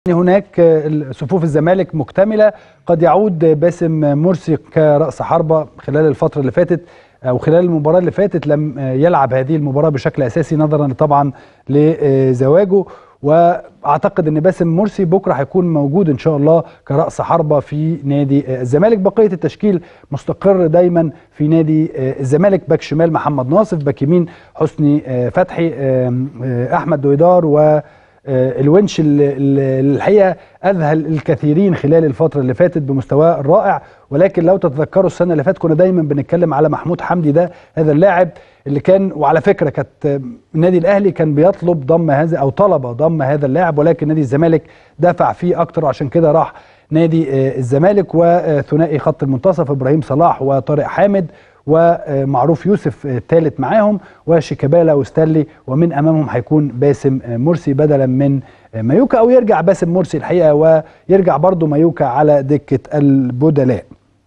هناك صفوف الزمالك مكتمله قد يعود باسم مرسي كراس حربه خلال الفتره اللي فاتت او خلال المباراه اللي فاتت لم يلعب هذه المباراه بشكل اساسي نظرا طبعا لزواجه واعتقد ان باسم مرسي بكره هيكون موجود ان شاء الله كراس حربه في نادي الزمالك بقيه التشكيل مستقر دايما في نادي الزمالك باك شمال محمد ناصف باك يمين حسني فتحي احمد دويدار و الونش اللي الحقيقه اذهل الكثيرين خلال الفتره اللي فاتت بمستواه الرائع ولكن لو تتذكروا السنه اللي فاتت كنا دايما بنتكلم على محمود حمدي ده هذا اللاعب اللي كان وعلى فكره كانت النادي الاهلي كان بيطلب ضم هذا او طلب ضم هذا اللاعب ولكن نادي الزمالك دفع فيه اكتر وعشان كده راح نادي الزمالك وثنائي خط المنتصف ابراهيم صلاح وطارق حامد ومعروف يوسف الثالث معاهم وشيكابالا وستانلي ومن امامهم هيكون باسم مرسي بدلا من مايوكا او يرجع باسم مرسي الحقيقه ويرجع برضه مايوكا على دكه البدلاء.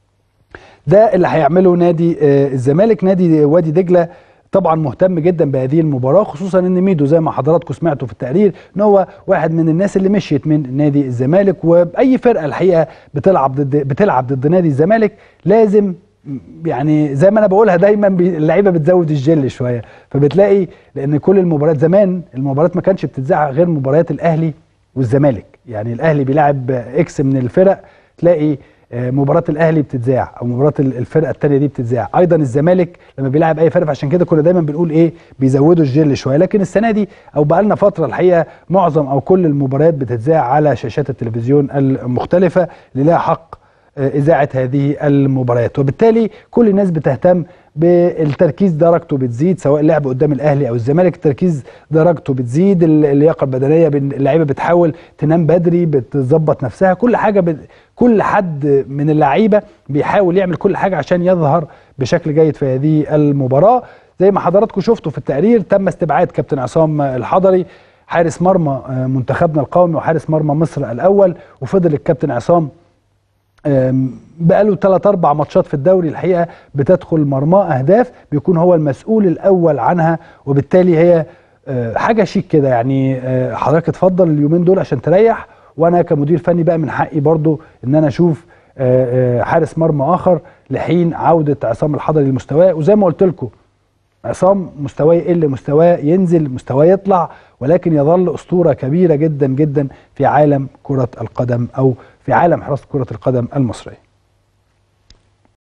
ده اللي هيعمله نادي الزمالك نادي وادي دجله طبعا مهتم جدا بهذه المباراه خصوصا ان ميدو زي ما حضراتكم سمعتوا في التقرير ان هو واحد من الناس اللي مشيت من نادي الزمالك واي فرقه الحقيقه بتلعب ضد بتلعب ضد نادي الزمالك لازم يعني زي ما انا بقولها دايما اللعيبه بتزود الجل شويه فبتلاقي لان كل المباريات زمان المباريات ما كانش بتتذاع غير مباريات الاهلي والزمالك يعني الاهلي بيلعب اكس من الفرق تلاقي مباراه الاهلي بتتذاع او مباراه الفرقه الثانيه دي بتتذاع ايضا الزمالك لما بيلعب اي فرقه عشان كده كنا دايما بنقول ايه بيزودوا الجل شويه لكن السنه دي او بقى لنا فتره الحقيقه معظم او كل المباريات بتتذاع على شاشات التلفزيون المختلفه اللي لها حق اذاعه هذه المباريات وبالتالي كل الناس بتهتم بالتركيز درجته بتزيد سواء لعب قدام الاهلي او الزمالك التركيز درجته بتزيد اللياقه البدنيه اللعيبه بتحاول تنام بدري بتظبط نفسها كل حاجه بت... كل حد من اللعيبه بيحاول يعمل كل حاجه عشان يظهر بشكل جيد في هذه المباراه زي ما حضراتكم شفتوا في التقرير تم استبعاد كابتن عصام الحضري حارس مرمى منتخبنا القومي وحارس مرمى مصر الاول وفضل الكابتن عصام بقاله 3 4 ماتشات في الدوري الحقيقه بتدخل مرماه اهداف بيكون هو المسؤول الاول عنها وبالتالي هي حاجه شيك كده يعني حضرتك اتفضل اليومين دول عشان تريح وانا كمدير فني بقى من حقي برضو ان انا اشوف حارس مرمى اخر لحين عوده عصام الحضري لمستواه وزي ما قلت لكم عصام مستواه يقل مستواه ينزل مستواه يطلع ولكن يظل اسطوره كبيره جدا جدا في عالم كره القدم او في عالم حراسه كره القدم المصريه